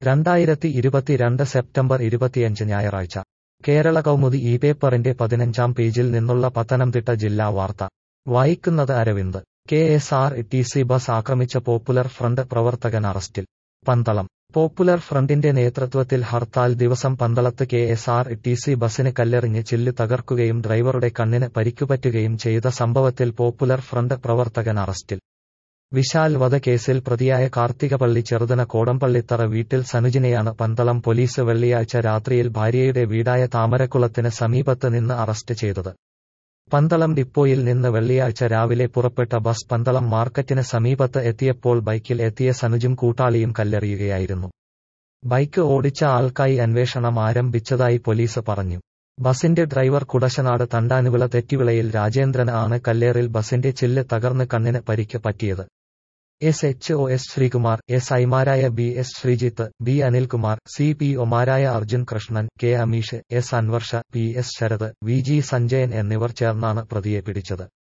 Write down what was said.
രണ്ടായിരത്തി ഇരുപത്തിരണ്ട് സെപ്റ്റംബർ ഇരുപത്തിയഞ്ച് ഞായറാഴ്ച കേരള കൗമുദി ഈ പേപ്പറിന്റെ പതിനഞ്ചാം പേജിൽ നിന്നുള്ള പത്തനംതിട്ട ജില്ലാ വാർത്ത വായിക്കുന്നത് Aravind K S R T C bus ആക്രമിച്ച പോപ്പുലർ ഫ്രണ്ട് പ്രവർത്തകൻ അറസ്റ്റിൽ പന്തളം പോപ്പുലർ ഫ്രണ്ടിന്റെ നേതൃത്വത്തിൽ ഹർത്താൽ ദിവസം പന്തളത്ത് K S R T C ബസിന് കല്ലെറിഞ്ഞ് ചില്ല് തകർക്കുകയും ഡ്രൈവറുടെ കണ്ണിന് പരിക്കുപറ്റുകയും ചെയ്ത സംഭവത്തിൽ പോപ്പുലർ ഫ്രണ്ട് പ്രവർത്തകൻ അറസ്റ്റിൽ വിശാൽ വധക്കേസിൽ പ്രതിയായ കാർത്തികപള്ളി ചെറുതന കോടമ്പള്ളിത്തറ വീട്ടിൽ സനുജിനെയാണ് പന്തളം പോലീസ് വെള്ളിയാഴ്ച രാത്രിയിൽ ഭാര്യയുടെ വീടായ താമരക്കുളത്തിന് സമീപത്ത് നിന്ന് അറസ്റ്റ് ചെയ്തത് പന്തളം ഡിപ്പോയിൽ നിന്ന് വെള്ളിയാഴ്ച രാവിലെ പുറപ്പെട്ട ബസ് പന്തളം മാർക്കറ്റിന് സമീപത്ത് എത്തിയപ്പോൾ ബൈക്കിൽ എത്തിയ സനുജും കൂട്ടാളിയും കല്ലെറിയുകയായിരുന്നു ബൈക്ക് ഓടിച്ച ആൾക്കായി അന്വേഷണം ആരംഭിച്ചതായി പോലീസ് പറഞ്ഞു ബസിന്റെ ഡ്രൈവർ കുടശനാട് തണ്ടാനുവിള തെറ്റിവിളയിൽ രാജേന്ദ്രന് ആണ് കല്ലേറിൽ ബസിന്റെ ചില്ല് തകർന്ന് കണ്ണിന് പരിക്ക് പറ്റിയത് S H O S Sreekumar S ഐമാരായ B S Sreejith B Anilkumar C P ഒമാരായ Arjun Krishnan K Ameesh S Anvarsha P S Sarath V G Sanjayan എന്നിവർ ചേർന്നാണ് പ്രതിയെ പിടിച്ചത്